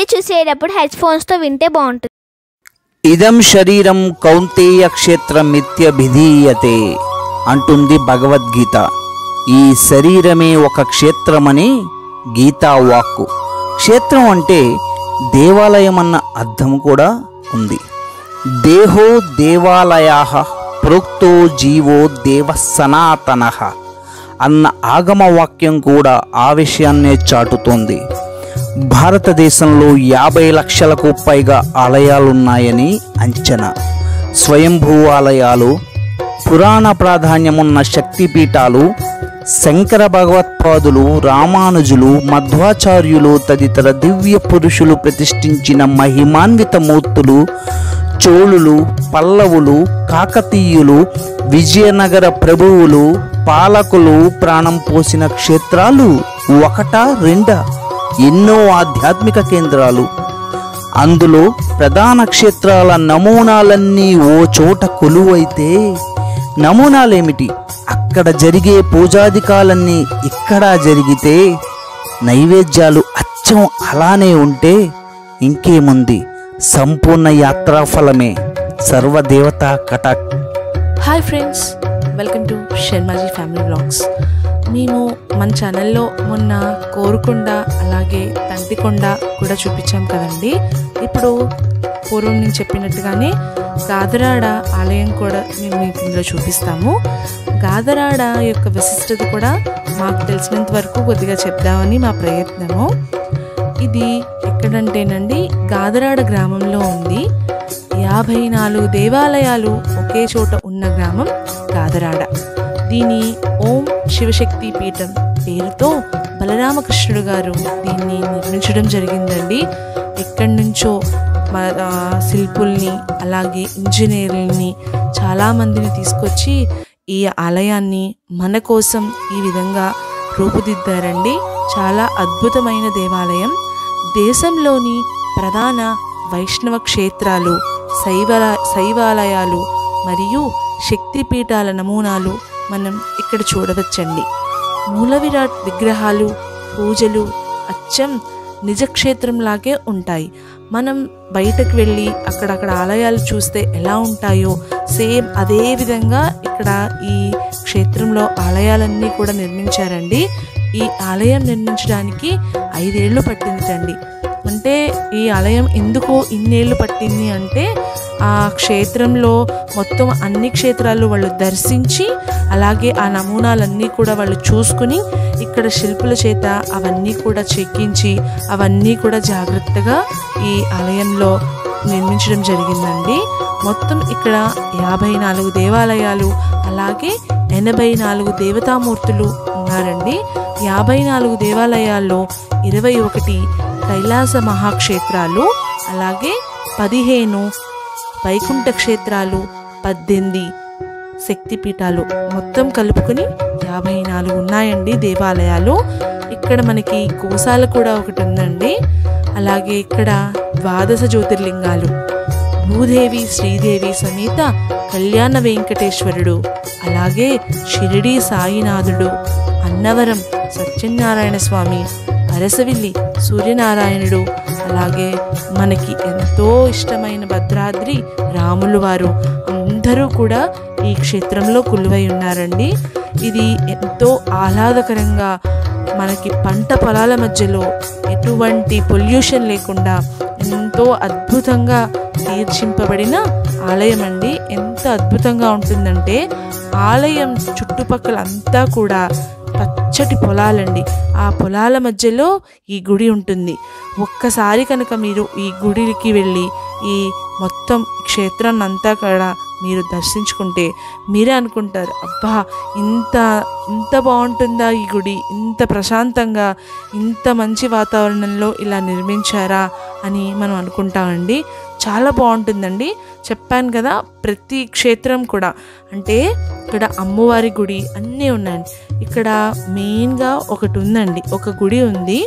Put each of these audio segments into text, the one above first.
చూసేటప్పుడు హెడ్ ఫోన్స్తో వింటే బాగుంటుంది ఇదం శరీరం కౌంతేయ క్షేత్రమిత్యభిధీయతే అంటుంది భగవద్గీత ఈ శరీరమే ఒక క్షేత్రమని గీతా వాక్కు క్షేత్రం అంటే దేవాలయం అన్న అర్థం కూడా ఉంది దేహో దేవాలయా ప్రోక్తో జీవో దేవ సనాతన అన్న ఆగమ వాక్యం కూడా ఆ విషయాన్నే చాటుతోంది భారతదేశంలో యాభై లక్షలకు పైగా ఆలయాలున్నాయని అంచనా స్వయంభూ ఆలయాలు పురాణ ప్రాధాన్యమున్న శక్తిపీఠాలు శంకర భగవత్పాదులు రామానుజులు మధ్వాచార్యులు తదితర దివ్య పురుషులు ప్రతిష్ఠించిన మహిమాన్విత మూర్తులు చోళులు పల్లవులు కాకతీయులు విజయనగర ప్రభువులు పాలకులు ప్రాణం పోసిన క్షేత్రాలు ఒకటా రెండా ఎన్నో ఆధ్యాత్మిక కేంద్రాలు అందులో ప్రధాన క్షేత్రాల నమూనాలన్నీ ఓ చోట కొలువైతే నమూనాలేమిటి అక్కడ జరిగే పూజాధికాలన్నీ ఇక్కడ జరిగితే నైవేద్యాలు అచ్చం అలానే ఉంటే ఇంకేముంది సంపూర్ణ యాత్రాఫలమే సర్వదేవతా కటాక్ hi friends welcome to Sharma ji family vlogs మేము మన ఛానల్లో మొన్న కోరుకొండ అలాగే తంటికొండ కూడా చూపించాం కదండి ఇప్పుడు పూర్వం నేను చెప్పినట్టుగానే గాదరాడ ఆలయం కూడా మేము మీకు ఇందులో చూపిస్తాము గాదరాడ యొక్క విశిష్టత కూడా మాకు తెలిసినంత వరకు కొద్దిగా చెప్దామని మా ప్రయత్నము ఇది ఎక్కడంటేనండి గాదరాడ గ్రామంలో ఉంది యాభై నాలుగు దేవాలయాలు ఒకే చోట ఉన్న గ్రామం గాదరాడ దీని ఓం శివశక్తి పీఠం పేరుతో బలరామకృష్ణుడు గారు దీన్ని నిర్మించడం జరిగిందండి ఎక్కడి నుంచో మ- ఆ, శిల్పుల్ని అలాగే ఇంజనీర్లని చాలామందిని తీసుకొచ్చి ఈ ఆలయాన్ని మన కోసం ఈ విధంగా రూపుదిద్దారండి చాలా అద్భుతమైన దేవాలయం దేశంలోని ప్రధాన వైష్ణవ క్షేత్రాలు శైవల శైవాలయాలు మరియు శక్తిపీఠాల నమూనాలు మనం ఇక్కడ చూడవచ్చండి మూల విరాట్ విగ్రహాలు పూజలు అచ్చం నిజక్షేత్రంలాగే ఉంటాయి మనం బయటకు వెళ్ళి అక్కడక్కడ ఆలయాలు చూస్తే ఎలా ఉంటాయో సేమ్ అదే విధంగా ఇక్కడ ఈ క్షేత్రంలో ఆలయాలన్నీ కూడా నిర్మించారండి ఈ ఆలయం నిర్మించడానికి ఐదేళ్లు పట్టిందిటండి అంటే ఈ ఆలయం ఎందుకు ఇన్నేళ్ళు పట్టింది అంటే ఆ క్షేత్రంలో మొత్తం అన్ని క్షేత్రాలు వాళ్ళు దర్శించి అలాగే ఆ నమూనాలన్నీ కూడా వాళ్ళు చూసుకుని ఇక్కడ శిల్పుల చేత అవన్నీ కూడా చెక్కించి అవన్నీ కూడా జాగ్రత్తగా ఈ ఆలయంలో నిర్మించడం జరిగిందండి మొత్తం ఇక్కడ యాభై నాలుగు దేవాలయాలు అలాగే ఎనభై నాలుగు దేవతామూర్తులు ఉన్నారండి యాభై నాలుగు దేవాలయాల్లో ఇరవై ఒకటి కైలాస మహాక్షేత్రాలు అలాగే పదిహేను వైకుంఠ క్షేత్రాలు పద్దెనిమిది శక్తిపీఠాలు మొత్తం కలుపుకుని యాభై నాలుగు ఉన్నాయండి దేవాలయాలు ఇక్కడ మనకి కోసాల కూడా ఒకటి ఉందండి అలాగే ఇక్కడ ద్వాదశ జ్యోతిర్లింగాలు భూదేవి శ్రీదేవి సమేత కళ్యాణ వెంకటేశ్వరుడు అలాగే షిరిడి సాయినాథుడు అన్నవరం సత్యనారాయణ స్వామి అరసవిల్లి సూర్యనారాయణుడు అలాగే మనకి ఎంతో ఇష్టమైన భద్రాద్రి రాములు వారు అందరూ కూడా ఈ క్షేత్రంలో కొలువై ఉన్నారండి ఇది ఎంతో ఆహ్లాదకరంగా మనకి పంట పొలాల మధ్యలో ఎటువంటి పొల్యూషన్ లేకుండా ఎంతో అద్భుతంగా తీర్చింపబడిన ఆలయం అండి ఎంత అద్భుతంగా ఉంటుందంటే ఆలయం చుట్టుపక్కల అంతా కూడా పచ్చటి పొలాలండి ఆ పొలాల మధ్యలో ఈ గుడి ఉంటుంది ఒక్కసారి కనుక మీరు ఈ గుడికి వెళ్ళి ఈ మొత్తం క్షేత్రాన్ని అంతా కూడా మీరు దర్శించుకుంటే మీరే అనుకుంటారు అబ్బా ఇంత ఇంత బాగుంటుందా ఈ గుడి ఇంత ప్రశాంతంగా ఇంత మంచి వాతావరణంలో ఇలా నిర్మించారా అని మనం అనుకుంటామండి చాలా బాగుంటుందండి చెప్పాను కదా ప్రతి క్షేత్రం కూడా అంటే ఇక్కడ అమ్మవారి గుడి అన్నీ ఉన్నాయండి ఇక్కడ మెయిన్గా ఒకటి ఉందండి ఒక గుడి ఉంది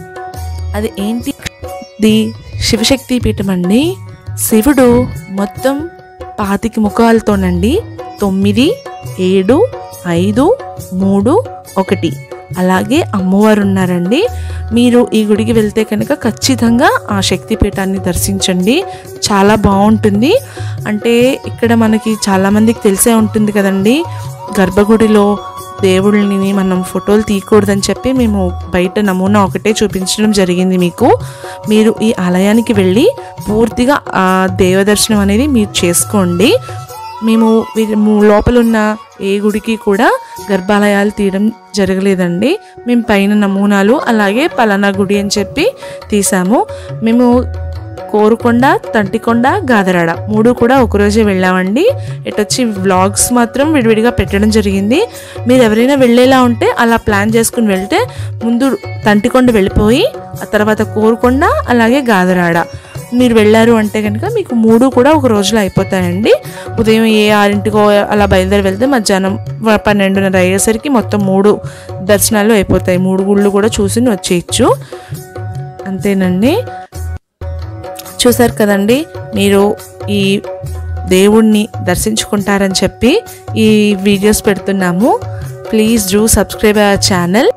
అది ఏంటి ది శివశక్తి పీఠం అండి శివుడు మొత్తం పాతికి ముఖాలతోనండి తొమ్మిది ఏడు ఐదు మూడు ఒకటి అలాగే అమ్మవారు ఉన్నారండి మీరు ఈ గుడికి వెళ్తే కనుక ఖచ్చితంగా ఆ శక్తిపీఠాన్ని దర్శించండి చాలా బాగుంటుంది అంటే ఇక్కడ మనకి చాలామందికి తెలిసే ఉంటుంది కదండి గర్భగుడిలో దేవుళ్ళని మనం ఫోటోలు తీయకూడదని చెప్పి మేము బయట నమూనా ఒకటే చూపించడం జరిగింది మీకు మీరు ఈ ఆలయానికి వెళ్ళి పూర్తిగా ఆ దేవదర్శనం అనేది మీరు చేసుకోండి మేము వీ- ము- లోపల ఉన్న ఏ గుడికి కూడా గర్భాలయాలు తీయడం జరగలేదండి మేము పైన నమూనాలు అలాగే పలానా గుడి అని చెప్పి తీసాము మేము కోరుకొండ తంటికొండ గాదరాడ మూడు కూడా ఒకరోజే వెళ్ళామండి ఇటొచ్చి వ్లాగ్స్ మాత్రం విడివిడిగా పెట్టడం జరిగింది మీరు ఎవరైనా వెళ్ళేలా ఉంటే అలా ప్లాన్ చేసుకుని వెళ్తే ముందు తంటికొండ వెళ్ళిపోయి ఆ తర్వాత కోరుకొండ అలాగే గాదరాడ మీరు వెళ్ళారు అంటే కనుక మీకు మూడు కూడా ఒక రోజులో అయిపోతాయండి ఉదయం ఏ ఆరింటికో అలా బయలుదేరి వెళ్తే మధ్యాహ్నం వ- పన్నెండున్నర అయ్యేసరికి మొత్తం మూడు దర్శనాలు అయిపోతాయి మూడు గుళ్ళు కూడా చూసి వచ్చేయచ్చు అంతేనండి చూసారు కదండి మీరు ఈ దేవుణ్ణి దర్శించుకుంటారని చెప్పి ఈ వీడియోస్ పెడుతున్నాము please do subscribe our channel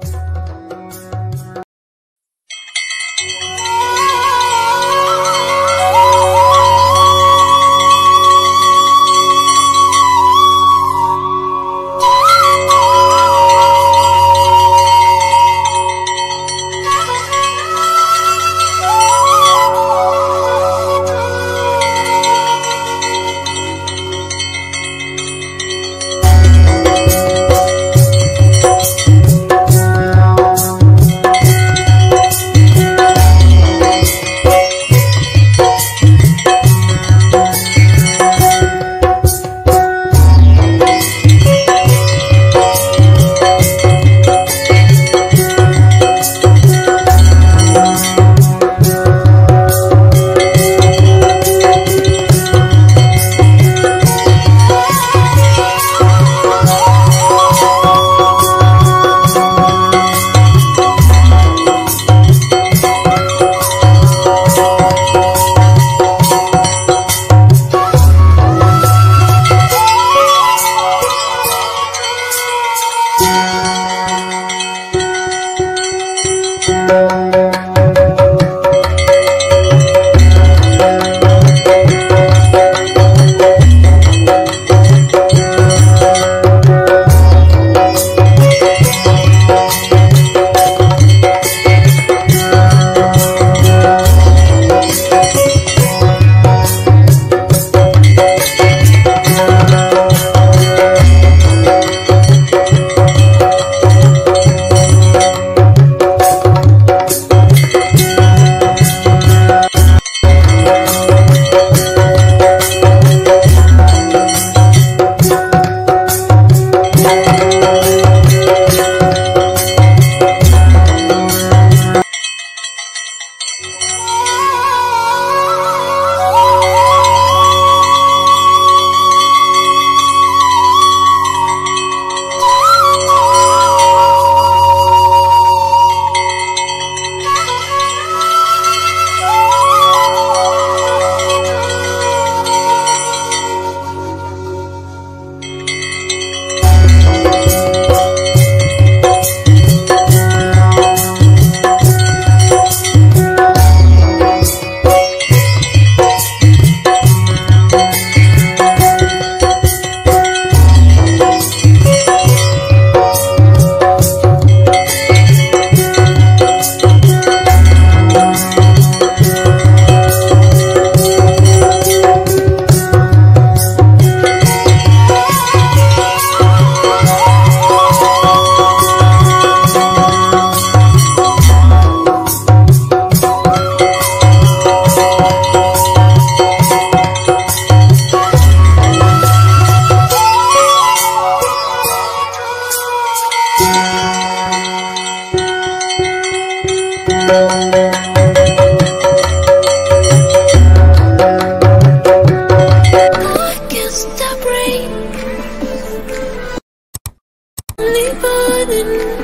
Kiss the break. Only burning.